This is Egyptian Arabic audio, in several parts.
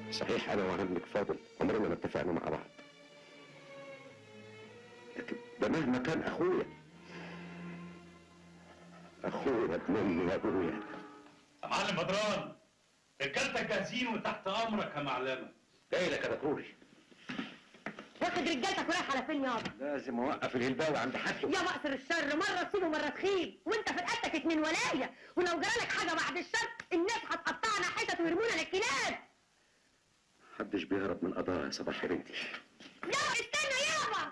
صحيح انا وعمك فاضل عمرنا ما اتفقنا مع بعض لكن ده مهما كان اخويا اخويا ابن امي وابويا يا معلم بدران رجالتك جاهزين وتحت امرك يا معلمه جاي لك يا دكتوري واخد رجالتك ورايح على فين يابا لازم اوقف الهلباوي عند حده يا مقصر الشر مرة تصيب ومرة تخيب وانت في رقبتك اتنين ولاية ولو جرالك حاجة بعد الشر الناس هتقطعنا حتت ويرمونا للكلاب محدش بيهرب من قضايا يا صباح يا بنتي يابا استنى يابا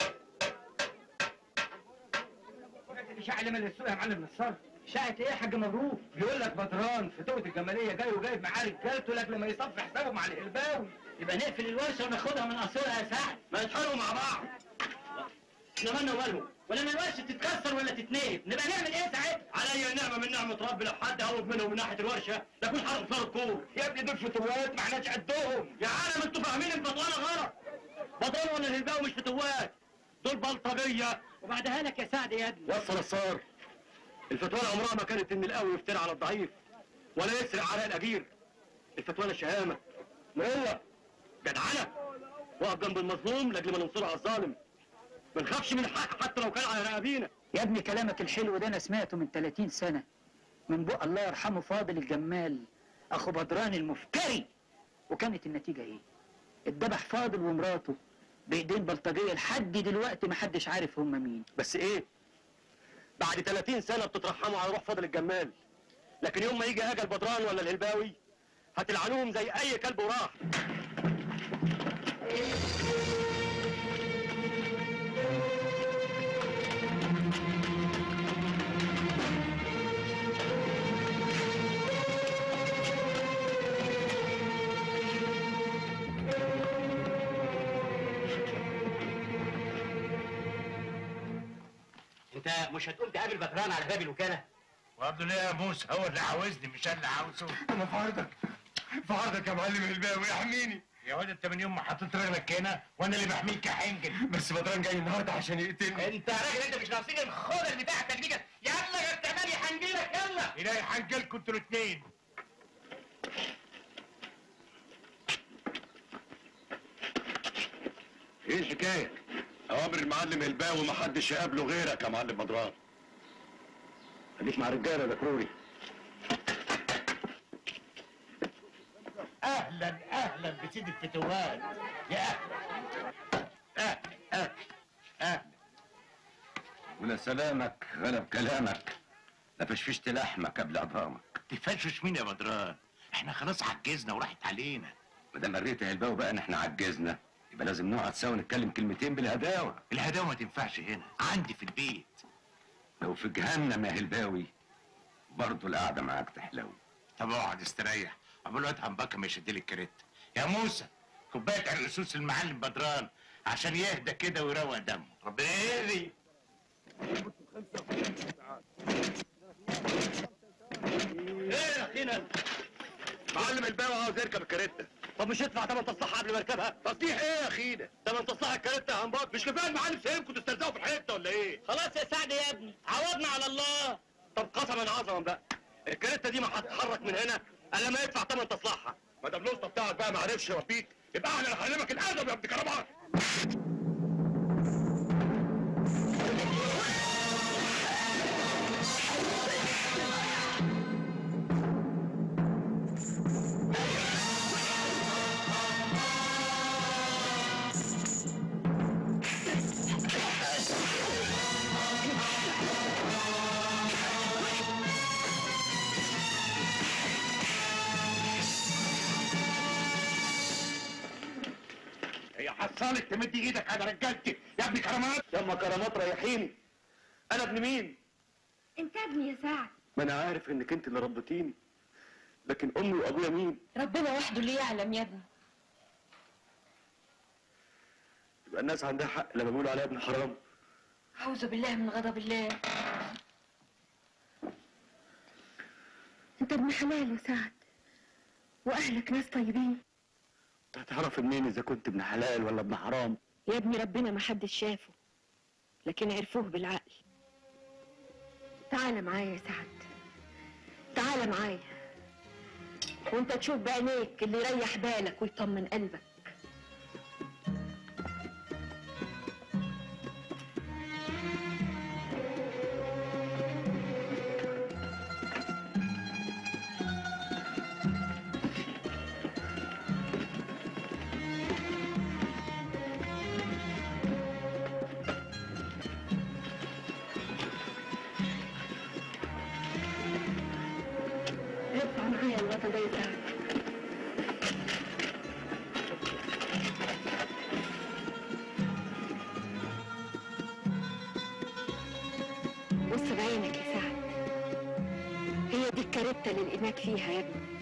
الإشاعة اللي من السوق يا معلم نصار إشاعة إيه يا حاج مبروك؟ بيقول لك بدران في توة الجمالية جاي وجايب معاه رجالته لاجل ما يصفي حسابه مع الهلباوي يبقى نقفل الورشه وناخدها من قصرها يا سعد ما يتحروا مع بعض احنا مالنا ومالهم ولما الورشه تتكسر ولا تتنقل نبقى نعمل ايه ساعتها عليا نعمه من نعمه ربي لو حد هوب منهم من ناحيه الورشه لكون حرق صار الكور يا ابني دول فتوات ما احناش قدهم يا عالم انتوا فاهمين البطانه غلط بطانه ولا الهلباوي مش فتوات دول بلطجيه وبعدها لك يا سعد يا ابني وصل الصار الفتوانة عمرها ما كانت ان القوي يفتري على الضعيف ولا يسرق عرق الاجير الفتوانة شهامة مروة جدعنة وقف جنب المظلوم لاجل ما ننصره على الظالم ما نخافش من الحق حتى لو كان على رقابينا يا ابني كلامك الحلو ده انا سمعته من 30 سنة من بق الله يرحمه فاضل الجمال اخو بدران المفتري وكانت النتيجة ايه اتذبح فاضل ومراته بايدين بلطجية لحد دلوقتي محدش عارف هم مين بس ايه بعد 30 سنة بتترحموا على روح فاضل الجمال لكن يوم ما يجي اجل بدران ولا الهلباوي هتلعنوهم زي اي كلب وراح انت مش هتقوم تقابل بدران على باب الوكاله وعبد الله يا موسى هو اللي عاوزني مش انا اللي عاوزه أنا في عرضك في عرضك يا معلم الهلباوي احميني يا واد انت من يوم ما حطيت رجلك هنا وانا اللي بحميك يا حنجل بس بدران جاي النهارده عشان يقتلني انت يا راجل انت مش ناقصين الخوذه بتاعتك دي كده. يلا يا استعمال يحنجلك يلا الهي حنجلكوا انتوا الاثنين ايه الحكايه اوامر المعلم الباوي ما حدش يقابله غيرك يا معلم بدران خليك مع الرجاله يا دكروري اهلا اهلا بسيد الفتوات يا اهلا اهلا اهلا اهلا ولا سلامك غلب كلامك لا فشفشت لحمك قبل عظامك تفشش مين يا بدران احنا خلاص عجزنا وراحت علينا ما دام قريت الهلباوي بقى ان احنا عجزنا يبقى لازم نقعد سوا نتكلم كلمتين بالهداوه الهداوه ما تنفعش هنا عندي في البيت لو في جهنم يا هلباوي برضه القعده معاك تحلو طب اقعد استريح عمال وقت همبكه ما يشد لي الكريت يا موسى كوبايه عرقسوس المعلم بدران عشان يهدى كده ويروق دمه ربنا يهدي ايه يا اخينا معلم الباوي عاوز يركب الكاريتا طب مش يدفع تمن تصليحها قبل ما يركبها تصليح ايه يا اخينا تمن تصليح الكاريتا يا هنبط مش كفايه المعلم سايبكم تسترزقوا في الحته ولا ايه خلاص يا سعد يا ابني عوضنا على الله طب قسما عظما بقى الكاريتا دي ما هتتحرك من هنا الا ما يدفع تمن تصليحها ما دام الاسطى بتاعك بقى ما عرفش يربيك يبقى احنا اللي هنعلمك الادب يا ابن كرامات هي حصلت تمد ايدك على رجالتي يا ابن كرامات ياما كرامات ريحيني انا ابن مين انت ابني يا سعد ما انا عارف انك انت اللي ربيتيني لكن امي وابويا مين ربنا وحده اللي يعلم يا ابني يبقى الناس عندها حق لما بيقولوا عليا ابن حرام أعوذ بالله من غضب الله أنت ابن حلال يا سعد وأهلك ناس طيبين انت هتعرف منين اذا كنت ابن حلال ولا ابن حرام يا ابني ربنا ما حدش شافه لكن عرفوه بالعقل تعال معايا يا سعد تعال معايا وانت تشوف بعينيك اللي يريح بالك ويطمن قلبك ارفع معايا الغطا ده يساعدك بص بعينك يا سعد هي دي الكاريتا اللي لقيناك فيها يا ابني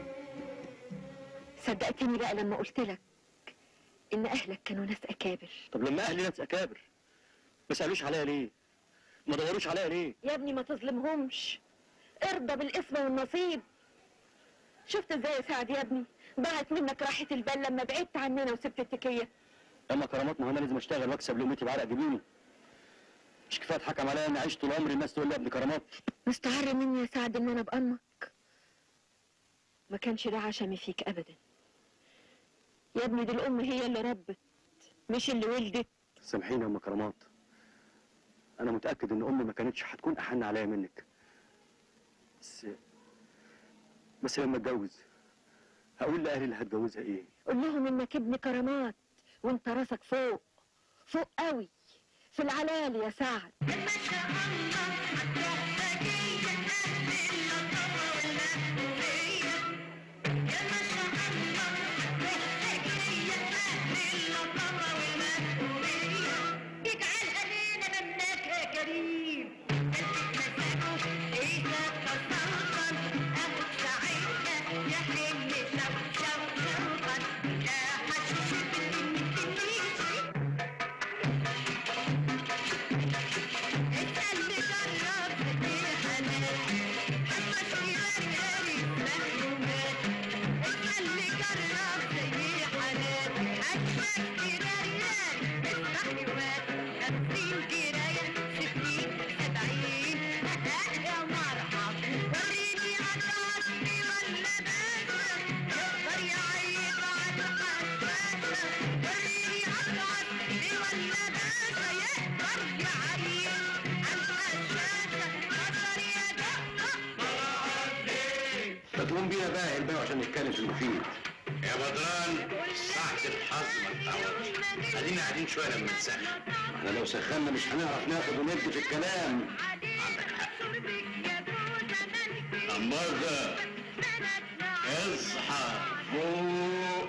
صدقتني بقى لما قلت لك ان اهلك كانوا ناس اكابر طب لما اهلي ناس اكابر ما سالوش عليا ليه ما دوروش عليا ليه يا ابني ما تظلمهمش ارضى بالاسم والنصيب شفت ازاي يا سعد يا ابني ضاعت منك راحة البال لما بعدت عننا وسبت التكية اما كرامات ما هو انا لازم اشتغل واكسب لقمتي بعرق جبيني مش كفايه اتحكم عليا اني عشت طول عمري الناس تقول لي يا ابن كرامات مستعر مني يا سعد ان انا بأمك ما كانش ده عشمي فيك ابدا يا ابني دي الام هي اللي ربت مش اللي ولدت سامحيني يا ام كرامات انا متاكد ان امي ما كانتش هتكون احن عليا منك بس بس لما اتجوز هقول لاهلي اللي هتجوزها ايه قول لهم انك ابن كرامات وانت راسك فوق فوق قوي في العلالي يا سعد اجعل علينا منك يا كريم قلبك مساكه اذا تصلصل اخد ساعتها يا حلم شو شو شوقا لا حشيش بالنسي انت اللي جرب في حنان حتى شوية غالي مهمومات انت اللي جرب زي حنان حتى كراريان اسمعني وات خمسين كراية ستين سبعين يا مرحب وريني عطاسي ولا باشا يقدر يعيب على حساسة وريني عطاسي ولا باشا يقدر يعيب على حساسة قدر يا دقة فتقوم بينا بقى يا الباقي عشان نتكلم في المفيد يا بدران ساعة الحظ ما تعودش ادينا قاعدين شوية لما نسخن احنا لو سخنا مش هنعرف ناخد وندي في الكلام عندك حق أمازة اصحى فوق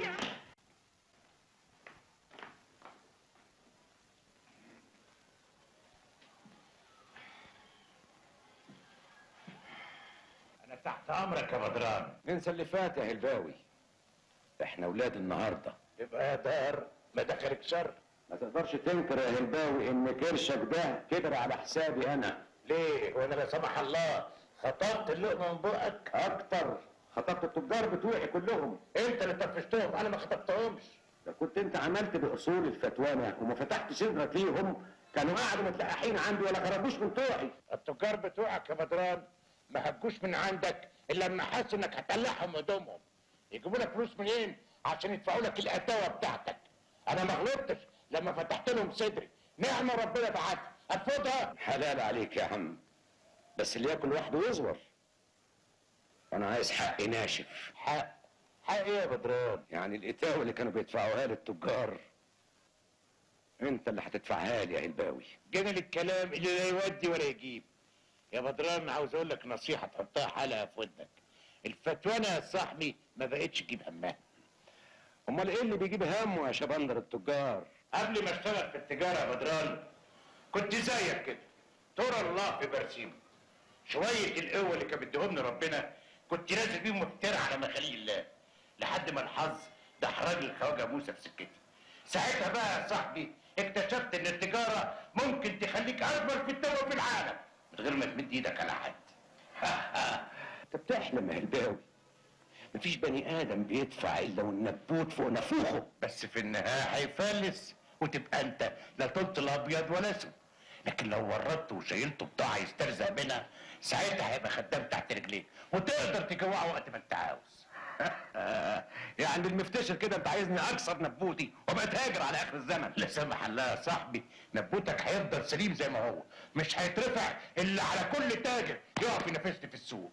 انا تحت امرك يا بدران ننسى اللي فات يا هلباوي احنا ولاد النهارده يبقى يا دار ما دخلك شر ما تقدرش تنكر يا هلباوي ان كرشك ده كبر على حسابي انا ليه وانا لا سمح الله خطفت اللقمه من بقك اكتر خطبت التجار بتوعي كلهم انت اللي طفشتهم انا ما خطفتهمش لو كنت انت عملت باصول الفتوانه وما فتحتش صدرك ليهم كانوا قعدوا متلقحين عندي ولا خرجوش من طوعي التجار بتوعك يا بدران ما هجوش من عندك الا لما حسوا انك هتقلعهم هدومهم يجيبوا لك فلوس منين عشان يدفعوا لك القتاوه بتاعتك انا ما غلطتش لما فتحت لهم صدري نعمه ربنا بعتها ارفضها حلال عليك يا عم بس اللي ياكل لوحده يصبر انا عايز حقي ناشف حق حق ايه يا بدران يعني القتاوه اللي كانوا بيدفعوها للتجار انت اللي هتدفعها لي يا هلباوي جينا للكلام اللي لا يودي ولا يجيب يا بدران عاوز اقول لك نصيحه تحطها حلقه في ودنك الفتوانه يا صاحبي ما بقتش تجيب همها امال ايه اللي بيجيب همه يا شبندر التجار قبل ما اشتغل في التجاره يا بدران كنت زيك كده ترى الله في برسيم شويه القوه اللي كان مديهم لي ربنا كنت نازل بيهم مفترع على مخاليق الله لحد ما الحظ ده حرج الخواجه موسى في سكتي ساعتها بقى يا صاحبي اكتشفت ان التجاره ممكن تخليك اكبر في التوه في العالم من غير ما تمد ايدك على حد انت بتحلم يا هلباوي مفيش بني ادم بيدفع الا والنبوت فوق نافوخه بس في النهايه هيفلس وتبقى انت لا طلت الابيض ولا اسود لكن لو ورطت وشيلته بضاعه يسترزق منها ساعتها هيبقى خدام تحت رجليك وتقدر تجوعه وقت ما انت عاوز يعني المفتشر كده انت عايزني اكسر نبوتي وابقى تاجر على اخر الزمن لا سمح الله يا صاحبي نبوتك هيفضل سليم زي ما هو مش هيترفع الا على كل تاجر يقف ينافسني في السوق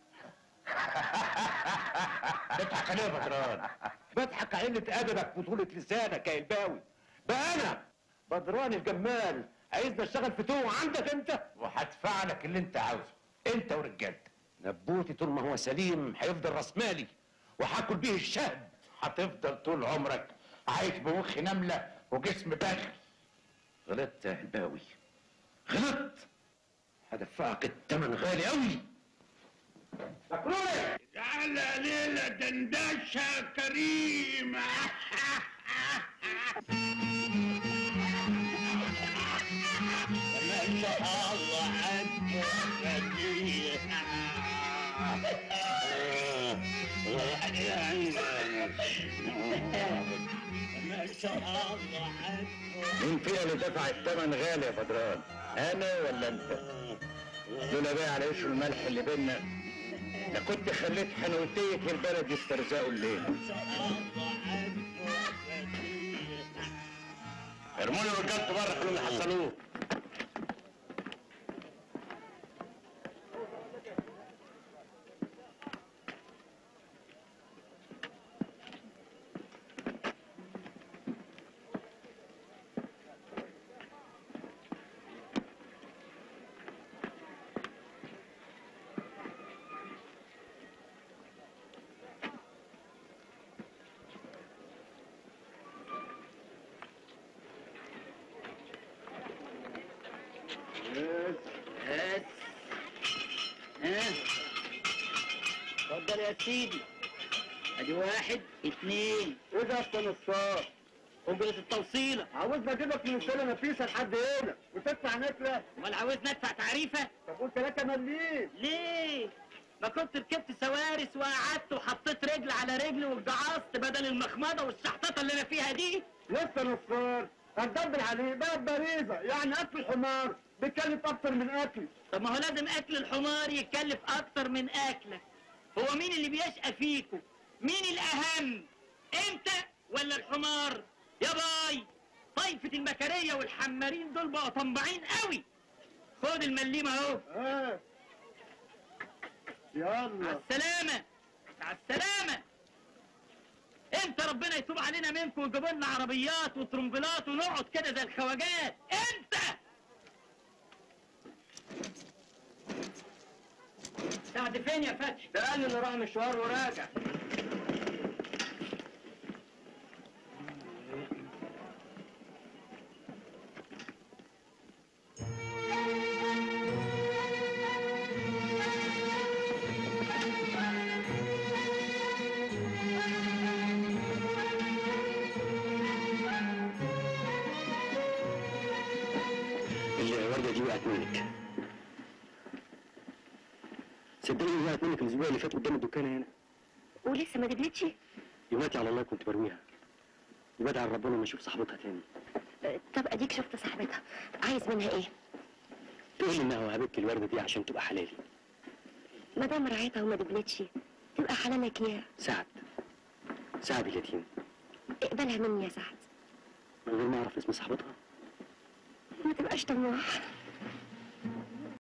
بتضحك عليه يا بدران بضحك على قله ادبك وطولة لسانك يا الباوي بقى انا بدران الجمال عايزني اشتغل في توه عندك انت وهدفع لك اللي انت عاوزه انت ورجالتك نبوتي طول ما هو سليم هيفضل راس مالي وهاكل بيه الشهد هتفضل طول عمرك عايش بمخ نمله وجسم بخل غلطت يا الباوي غلطت هدفعك الثمن غالي قوي مكرونة على ليلة دندشة كريمة ما شاء الله عنك ما شاء الله عنك مين فينا اللي دفع الثمن غالي يا بدران انا ولا انت لولا بقى على وش الملح اللي بينا ده كنت خليت حنوتية البلد يسترزقوا الليل ارموا لي رجالته بره خلوهم يحصلوه اتفضل يا سيدي ادي واحد اتنين ايه ده يا نصار اجرة التوصيلة عاوزنا اجيبك من سنة نفيسة لحد هنا وتدفع نكلة امال عاوزني ادفع تعريفة طب قول 3 مليم ليه ما كنت ركبت سوارس وقعدت وحطيت رجل على رجل واتجعصت بدل المخمضة والشحططة اللي انا فيها دي لسه نصار هتدبل عليه بقى باريزة يعني اكل الحمار بيتكلف اكتر من اكلي طب ما هو لازم اكل الحمار يتكلف اكتر من اكلك هو مين اللي بيشقى فيكم مين الاهم انت ولا الحمار يا باي طايفة المكرية والحمارين دول بقوا طماعين قوي خد المليمة اهو اه مع يلا السلامة مع السلامة امتى ربنا يتوب علينا منكم ويجيبوا لنا عربيات وترمبلات ونقعد كده زي الخواجات امتى سعد فين يا فتحي ده قال لي انه راح مشوار وراجع الوردة دي وقعت منك صدقني وقعت منك الاسبوع اللي فات قدام الدكان هنا ولسه ما دبلتش يوماتي على الله كنت برميها وبدعي ربنا ما اشوف صاحبتها تاني أه، طب اديك شفت صاحبتها عايز منها ايه تقول لي انها وهبتك الوردة دي عشان تبقى حلالي ما دام رعيتها وما دبلتش تبقى حلالك يا سعد سعد اليتيم اقبلها مني يا سعد من غير ما اعرف اسم صاحبتها ما تبقاش طماع